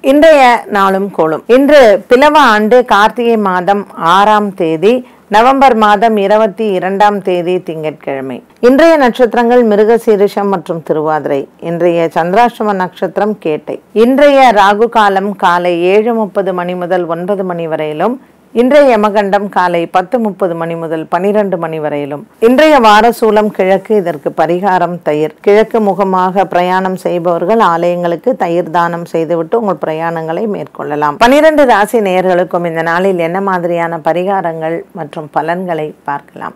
இன்றைய நாளும் கோளும் இன்று பிளவ ஆண்டு கார்த்திகை மாதம் ஆறாம் தேதி நவம்பர் மாதம் இருபத்தி இரண்டாம் தேதி திங்கட்கிழமை இன்றைய நட்சத்திரங்கள் மிருகசீரிஷம் மற்றும் திருவாதிரை இன்றைய சந்திராஷ்டம நட்சத்திரம் கேட்டை இன்றைய ராகு காலம் காலை ஏழு முப்பது மணி முதல் ஒன்பது மணி வரையிலும் இன்றைய யமகண்டம் காலை பத்து முப்பது மணி முதல் பனிரெண்டு மணி வரையிலும் இன்றைய வார சூலம் கிழக்கு இதற்கு பரிகாரம் தயிர் கிழக்கு முகமாக பிரயாணம் செய்பவர்கள் ஆலயங்களுக்கு தயிர் தானம் செய்துவிட்டு உங்கள் பிரயாணங்களை மேற்கொள்ளலாம் பனிரெண்டு ராசி நேயர்களுக்கும் இந்த நாளில் என்ன மாதிரியான பரிகாரங்கள் மற்றும் பலன்களை பார்க்கலாம்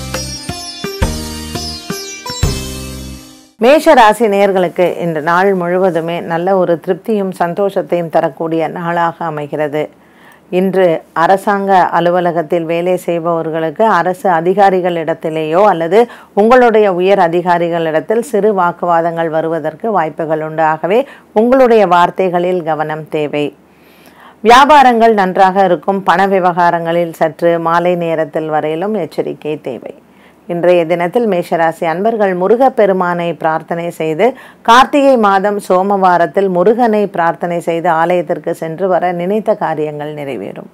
மேஷ ராசி நேயர்களுக்கு இந்த நாள் முழுவதுமே நல்ல ஒரு திருப்தியும் சந்தோஷத்தையும் தரக்கூடிய நாளாக அமைகிறது இன்று அரசாங்க அலுவலகத்தில் வேலை செய்பவர்களுக்கு அரசு அதிகாரிகளிடத்திலேயோ அல்லது உங்களுடைய உயர் அதிகாரிகளிடத்தில் சிறு வாக்குவாதங்கள் வருவதற்கு வாய்ப்புகள் உண்டு ஆகவே உங்களுடைய வார்த்தைகளில் கவனம் தேவை வியாபாரங்கள் நன்றாக இருக்கும் பண விவகாரங்களில் சற்று மாலை நேரத்தில் வரையிலும் எச்சரிக்கை தேவை இன்றைய தினத்தில் மேஷராசி அன்பர்கள் முருகப்பெருமானை பிரார்த்தனை செய்து கார்த்திகை மாதம் சோமவாரத்தில் முருகனை பிரார்த்தனை செய்து ஆலயத்திற்கு சென்று வர நினைத்த காரியங்கள் நிறைவேறும்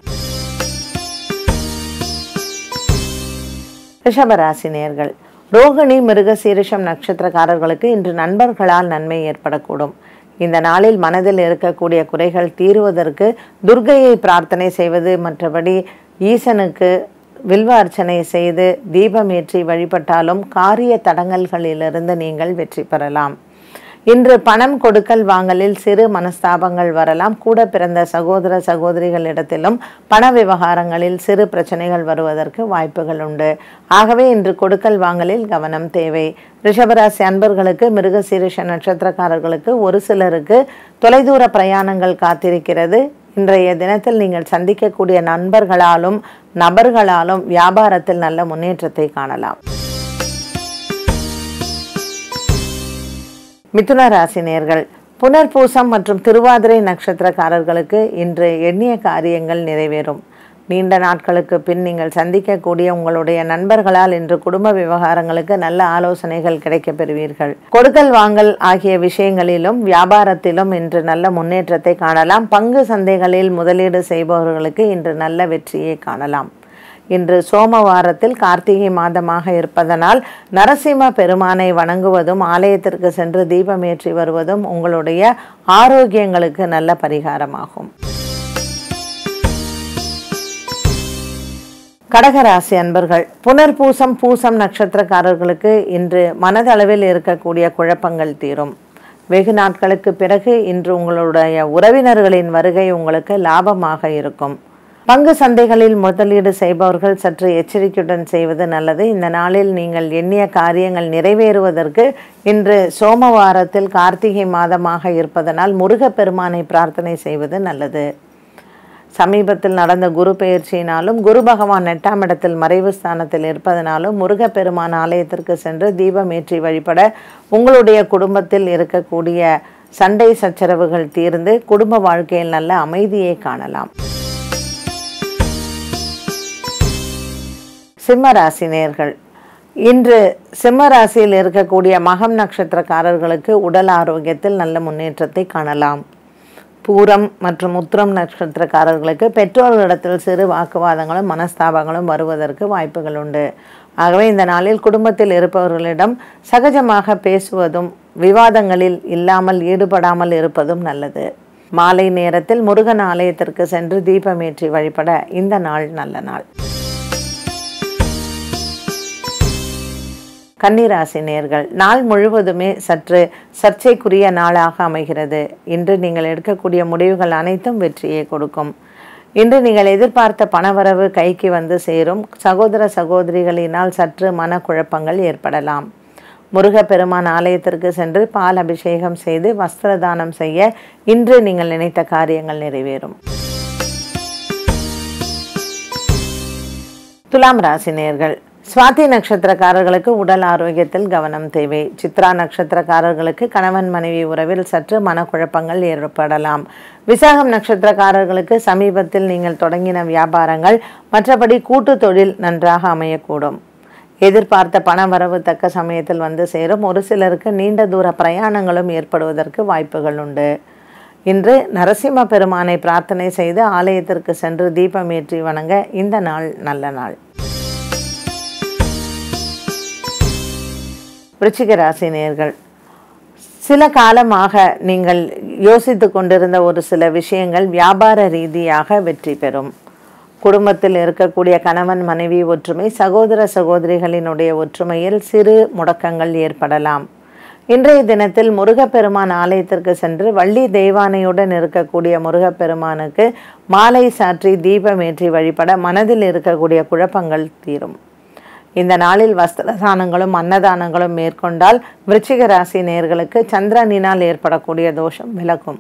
ரிஷபராசி நேர்கள் ரோகிணி மிருக சீரிஷம் நட்சத்திரக்காரர்களுக்கு இன்று நண்பர்களால் நன்மை ஏற்படக்கூடும் இந்த நாளில் மனதில் இருக்கக்கூடிய குறைகள் தீருவதற்கு துர்கையை பிரார்த்தனை செய்வது மற்றபடி ஈசனுக்கு வில்வ அர்ச்சனை செய்து தீபமேற்றி வழிபட்டாலும் காரிய தடங்கல்களிலிருந்து நீங்கள் வெற்றி பெறலாம் இன்று பணம் கொடுக்கல் வாங்கலில் சிறு மனஸ்தாபங்கள் வரலாம் கூட பிறந்த சகோதர சகோதரிகளிடத்திலும் பண விவகாரங்களில் சிறு பிரச்சனைகள் வருவதற்கு வாய்ப்புகள் உண்டு ஆகவே இன்று கொடுக்கல் வாங்கலில் கவனம் தேவை ரிஷபராசி அன்பர்களுக்கு மிருகசீரிஷ நட்சத்திரக்காரர்களுக்கு ஒரு சிலருக்கு தொலைதூர பிரயாணங்கள் காத்திருக்கிறது இன்றைய தினத்தில் நீங்கள் சந்திக்கக்கூடிய நண்பர்களாலும் நபர்களாலும் வியாபாரத்தில் நல்ல முன்னேற்றத்தை காணலாம் மிதுன ராசி நேர்கள் புனர்பூசம் மற்றும் திருவாதிரை நட்சத்திரக்காரர்களுக்கு இன்று எண்ணிய காரியங்கள் நிறைவேறும் நீண்ட நாட்களுக்கு பின் நீங்கள் சந்திக்கக்கூடிய உங்களுடைய நண்பர்களால் இன்று குடும்ப விவகாரங்களுக்கு நல்ல ஆலோசனைகள் கிடைக்கப் பெறுவீர்கள் கொடுக்கல் வாங்கல் ஆகிய விஷயங்களிலும் வியாபாரத்திலும் இன்று நல்ல முன்னேற்றத்தை காணலாம் பங்கு சந்தைகளில் முதலீடு செய்பவர்களுக்கு இன்று நல்ல வெற்றியை காணலாம் இன்று சோமவாரத்தில் கார்த்திகை மாதமாக இருப்பதனால் நரசிம்ம பெருமானை வணங்குவதும் ஆலயத்திற்கு சென்று தீபமேற்றி வருவதும் உங்களுடைய ஆரோக்கியங்களுக்கு நல்ல பரிகாரமாகும் கடகராசி அன்பர்கள் புனர்பூசம் பூசம் நட்சத்திரக்காரர்களுக்கு இன்று மனதளவில் இருக்கக்கூடிய குழப்பங்கள் தீரும் வெகு நாட்களுக்கு பிறகு இன்று உங்களுடைய உறவினர்களின் வருகை உங்களுக்கு லாபமாக இருக்கும் பங்கு சந்தைகளில் முதலீடு செய்பவர்கள் சற்று எச்சரிக்கையுடன் செய்வது நல்லது இந்த நாளில் நீங்கள் எண்ணிய காரியங்கள் நிறைவேறுவதற்கு இன்று சோமவாரத்தில் கார்த்திகை மாதமாக இருப்பதனால் முருகப்பெருமானை பிரார்த்தனை செய்வது நல்லது சமீபத்தில் நடந்த குரு பெயர்ச்சியினாலும் குரு பகவான் எட்டாம் இடத்தில் மறைவு ஸ்தானத்தில் இருப்பதனாலும் முருகப்பெருமான் ஆலயத்திற்கு சென்று தீபம் ஏற்றி வழிபட உங்களுடைய குடும்பத்தில் இருக்கக்கூடிய சண்டை சச்சரவுகள் தீர்ந்து குடும்ப வாழ்க்கையில் நல்ல அமைதியை காணலாம் சிம்ம ராசினியர்கள் இன்று சிம்ம ராசியில் இருக்கக்கூடிய மகம் நட்சத்திரக்காரர்களுக்கு உடல் ஆரோக்கியத்தில் நல்ல முன்னேற்றத்தை காணலாம் பூரம் மற்றும் உத்திரம் நட்சத்திரக்காரர்களுக்கு பெற்றோர்களிடத்தில் சிறு வாக்குவாதங்களும் மனஸ்தாபங்களும் வருவதற்கு வாய்ப்புகள் உண்டு ஆகவே இந்த நாளில் குடும்பத்தில் இருப்பவர்களிடம் சகஜமாக பேசுவதும் விவாதங்களில் இல்லாமல் ஈடுபடாமல் இருப்பதும் நல்லது மாலை நேரத்தில் முருகன் ஆலயத்திற்கு சென்று தீபமேற்றி வழிபட இந்த நாள் நல்ல நாள் கன்னிராசி நேர்கள் நாள் முழுவதுமே சற்று சர்ச்சைக்குரிய நாளாக அமைகிறது இன்று நீங்கள் எடுக்கக்கூடிய முடிவுகள் அனைத்தும் வெற்றியை கொடுக்கும் இன்று நீங்கள் எதிர்பார்த்த பணவரவு கைக்கு வந்து சேரும் சகோதர சகோதரிகளினால் சற்று மனக்குழப்பங்கள் ஏற்படலாம் முருகப்பெருமான் ஆலயத்திற்கு சென்று பால் அபிஷேகம் செய்து வஸ்திர தானம் செய்ய இன்று நீங்கள் நினைத்த காரியங்கள் நிறைவேறும் துலாம் ராசி நேர்கள் சுவாதி நட்சத்திரக்காரர்களுக்கு உடல் ஆரோக்கியத்தில் கவனம் தேவை சித்ரா நட்சத்திரக்காரர்களுக்கு கணவன் மனைவி உறவில் சற்று மனக்குழப்பங்கள் ஏற்படலாம் விசாகம் நட்சத்திரக்காரர்களுக்கு சமீபத்தில் நீங்கள் தொடங்கின வியாபாரங்கள் மற்றபடி கூட்டு தொழில் நன்றாக அமையக்கூடும் எதிர்பார்த்த பண வரவு தக்க சமயத்தில் வந்து சேரும் ஒரு சிலருக்கு நீண்ட தூர பிரயாணங்களும் ஏற்படுவதற்கு வாய்ப்புகள் உண்டு இன்று நரசிம்ம பெருமானை பிரார்த்தனை செய்து ஆலயத்திற்கு சென்று தீபமேற்றி வணங்க இந்த நாள் நல்ல நாள் விருச்சிக ராசி நேயர்கள் சில காலமாக நீங்கள் யோசித்து கொண்டிருந்த ஒரு சில விஷயங்கள் வியாபார ரீதியாக வெற்றி பெறும் குடும்பத்தில் இருக்கக்கூடிய கணவன் மனைவி ஒற்றுமை சகோதர சகோதரிகளினுடைய ஒற்றுமையில் சிறு முடக்கங்கள் ஏற்படலாம் இன்றைய தினத்தில் முருகப்பெருமான் ஆலயத்திற்கு சென்று வள்ளி தெய்வானையுடன் இருக்கக்கூடிய முருகப்பெருமானுக்கு மாலை சாற்றி தீபமேற்றி வழிபட மனதில் இருக்கக்கூடிய குழப்பங்கள் தீரும் இந்த நாளில் வஸ்திர தானங்களும் அன்னதானங்களும் மேற்கொண்டால் விருச்சிக ராசி நேர்களுக்கு சந்திரனினால் ஏற்படக்கூடிய தோஷம் விலகும்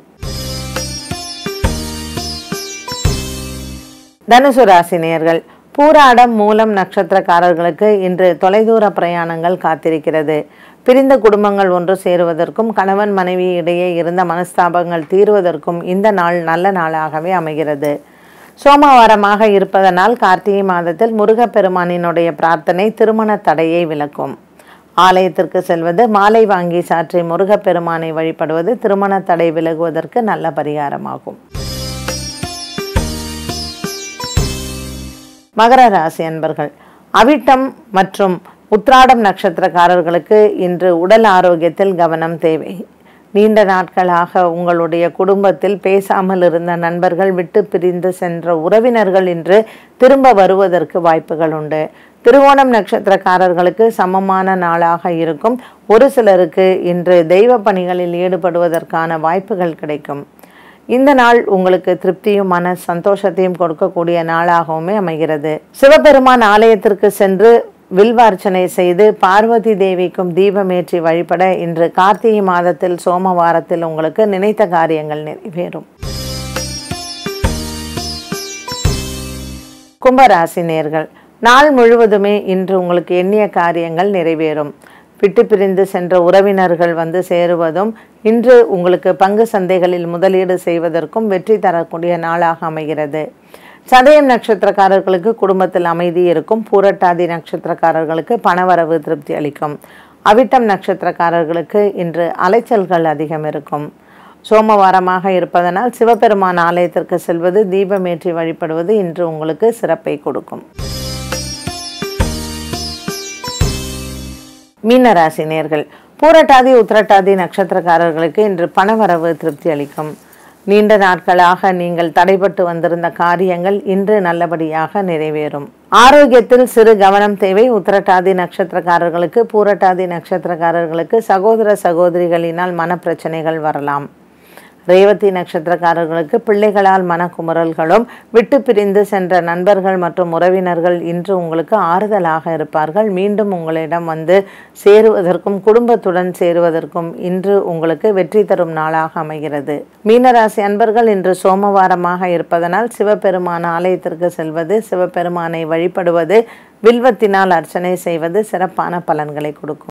தனுசு ராசி நேர்கள் பூராடம் மூலம் நட்சத்திரக்காரர்களுக்கு இன்று தொலைதூர பிரயாணங்கள் காத்திருக்கிறது பிரிந்த குடும்பங்கள் ஒன்று சேருவதற்கும் கணவன் மனைவி இடையே இருந்த மனஸ்தாபங்கள் தீர்வதற்கும் இந்த நாள் நல்ல நாளாகவே அமைகிறது சோமவாரமாக இருப்பதனால் கார்த்திகை மாதத்தில் முருகப்பெருமானினுடைய பிரார்த்தனை திருமண தடையை விளக்கும் ஆலயத்திற்கு செல்வது மாலை வாங்கி சாற்றி முருகப்பெருமானை வழிபடுவது திருமண தடை விலகுவதற்கு நல்ல பரிகாரமாகும் மகர ராசி அன்பர்கள் அவிட்டம் மற்றும் உத்ராடம் நட்சத்திரக்காரர்களுக்கு இன்று உடல் ஆரோக்கியத்தில் கவனம் தேவை நீண்ட நாட்களாக உங்களுடைய குடும்பத்தில் பேசாமல் இருந்த நண்பர்கள் விட்டு பிரிந்து சென்ற உறவினர்கள் இன்று திரும்ப வருவதற்கு வாய்ப்புகள் உண்டு திருவோணம் நட்சத்திரக்காரர்களுக்கு சமமான நாளாக இருக்கும் ஒரு சிலருக்கு இன்று தெய்வ பணிகளில் ஈடுபடுவதற்கான வாய்ப்புகள் கிடைக்கும் இந்த நாள் உங்களுக்கு திருப்தியும் மன சந்தோஷத்தையும் கொடுக்கக்கூடிய நாளாகவுமே அமைகிறது சிவபெருமான் ஆலயத்திற்கு சென்று வில்வார்ச்சனை செய்து பார்வதி தேவிக்கும் தீபமேற்றி வழிபட இன்று கார்த்திகை மாதத்தில் சோமவாரத்தில் உங்களுக்கு நினைத்த காரியங்கள் நிறைவேறும் கும்பராசி நேர்கள் நாள் முழுவதுமே இன்று உங்களுக்கு எண்ணிய காரியங்கள் நிறைவேறும் விட்டு பிரிந்து சென்ற உறவினர்கள் வந்து சேருவதும் இன்று உங்களுக்கு பங்கு சந்தைகளில் முதலீடு செய்வதற்கும் வெற்றி தரக்கூடிய நாளாக அமைகிறது சதயம் நட்சத்திரக்காரர்களுக்கு குடும்பத்தில் அமைதி இருக்கும் பூரட்டாதி நட்சத்திரக்காரர்களுக்கு பணவரவு திருப்தி அளிக்கும் அவிட்டம் நட்சத்திரக்காரர்களுக்கு இன்று அலைச்சல்கள் அதிகம் இருக்கும் சோமவாரமாக இருப்பதனால் சிவபெருமான் ஆலயத்திற்கு செல்வது தீபமேற்றி வழிபடுவது இன்று உங்களுக்கு சிறப்பை கொடுக்கும் மீனராசி நேர்கள் பூரட்டாதி உத்திரட்டாதி நட்சத்திரக்காரர்களுக்கு இன்று பணவரவு திருப்தி அளிக்கும் நீண்ட நாட்களாக நீங்கள் தடைபட்டு வந்திருந்த காரியங்கள் இன்று நல்லபடியாக நிறைவேறும் ஆரோக்கியத்தில் சிறு கவனம் தேவை உத்திரட்டாதி நட்சத்திரக்காரர்களுக்கு பூரட்டாதி நட்சத்திரக்காரர்களுக்கு சகோதர சகோதரிகளினால் மனப்பிரச்சனைகள் வரலாம் ரேவதி நட்சத்திரக்காரர்களுக்கு பிள்ளைகளால் மனக்குமுறல்களும் விட்டு பிரிந்து சென்ற நண்பர்கள் மற்றும் உறவினர்கள் இன்று உங்களுக்கு ஆறுதலாக இருப்பார்கள் மீண்டும் உங்களிடம் வந்து சேருவதற்கும் குடும்பத்துடன் சேருவதற்கும் இன்று உங்களுக்கு வெற்றி தரும் நாளாக அமைகிறது மீனராசி அன்பர்கள் இன்று சோமவாரமாக இருப்பதனால் சிவபெருமான ஆலயத்திற்கு செல்வது சிவபெருமானை வழிபடுவது வில்வத்தினால் அர்ச்சனை செய்வது சிறப்பான பலன்களை கொடுக்கும்